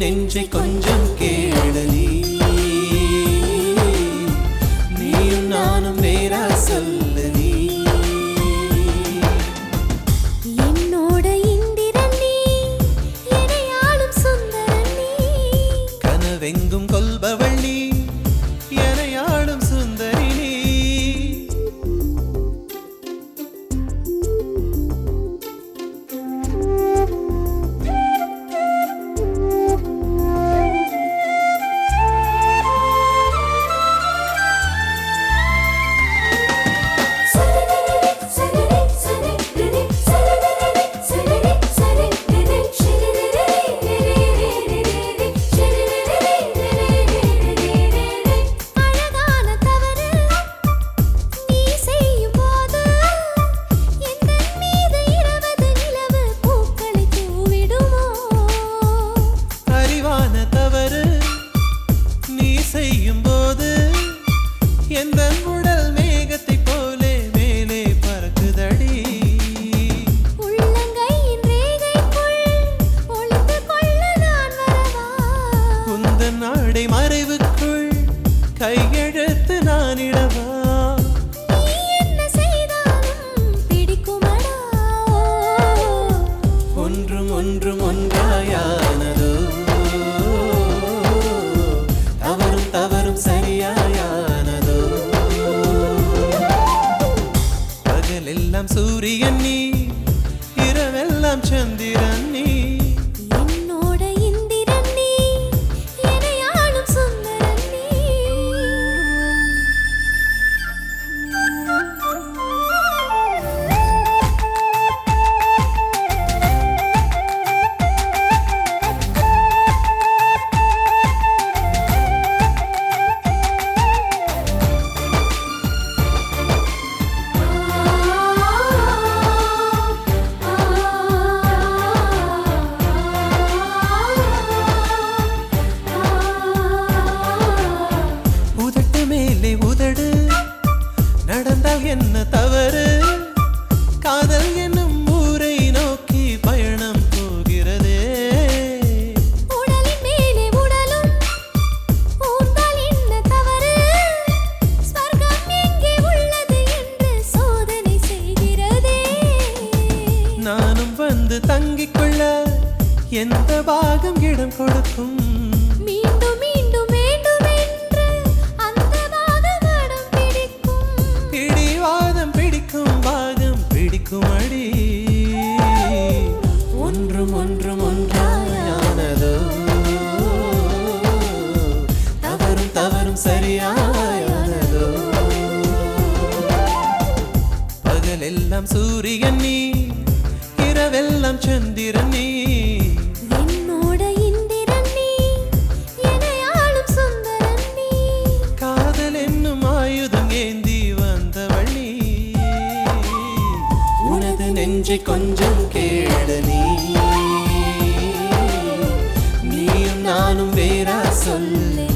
நெஞ்சை கொஞ்சம் கேளலி நீயும் நானும் வேறா சொல்லலி என்னோட இந்திரன் நீ எனையாளும் சுந்தரன் நீ கனவெங்கும் கொல்பவள் நீ எனையாளும் சுந்தரி நீ சரரரரே சரரே சரரரே சரரரரே சரரே சரரரே ஷரரரரே ஷரரரரே அழகான தவறு நீ செய்யும் போது எந்தன் மீது இருபது நிலவு பூக்களை தூவிடுமோ அறிவான தவறு நீ செய்யும் போது எந்த உடல் மேகத்தைப் போலே மேலே பறக்குதடி உள்ளங்கையின் ரேகைக்குள் ஒளிந்து கொள்ள நான் வரவா குந்தன் நாடை மறைவுக்குள் கையெழுத்து நான் இடவா நீ என்ன செய்தாலும் பிடிக்குமடா ஒன்றும் ஒன்றும் ஒன்றாயானதோ தவறும் தவறும் சரியாயானதோ பகலெல்லாம் சூரியன் நீ இரவெல்லாம் சந்திரன் நீ என்னோட இந்திரன் நீ எனையாளும் சுந்தரன் நீ உதட்டு மேலே உதடு நடந்தால் என்ன தவறு காதல் என்னும் ஊரை நோக்கி பயணம் போகிறதே உடலின் மேலே உடலும் ஊர்ந்தால் என்ன தவறு ஸ்வர்க்கம் எங்கே உள்ளது என்று சோதனை செய்கிறதே நானும் வந்து தங்கிக் கொள்ள எந்த பாகம் இடம் கொடுக்கும் மீண்டும் மீண்டும் வேண்டும் என்று அந்த பாகமடம் பிடிக்கும் பிடிவாதம் பிடிக்கும் பாகம் பிடிக்கும் அடி ஒன்றும் ஒன்றும் ஒன்றாயானதோ தவறும் தவறும் சரியாயானதோ பகலெல்லாம் சூரியன் நீ இரவெல்லாம் சந்திரன் நீ என்னோட இந்திரன் நீ எனையாளும் சுந்தரன் நீ காதல் என்னும் ஆயுதம் ஏந்தி வந்தவள் நீ உனது நெஞ்சை கொஞ்சம் கேள நீ நீயும் நானும் வேறா சொல்ல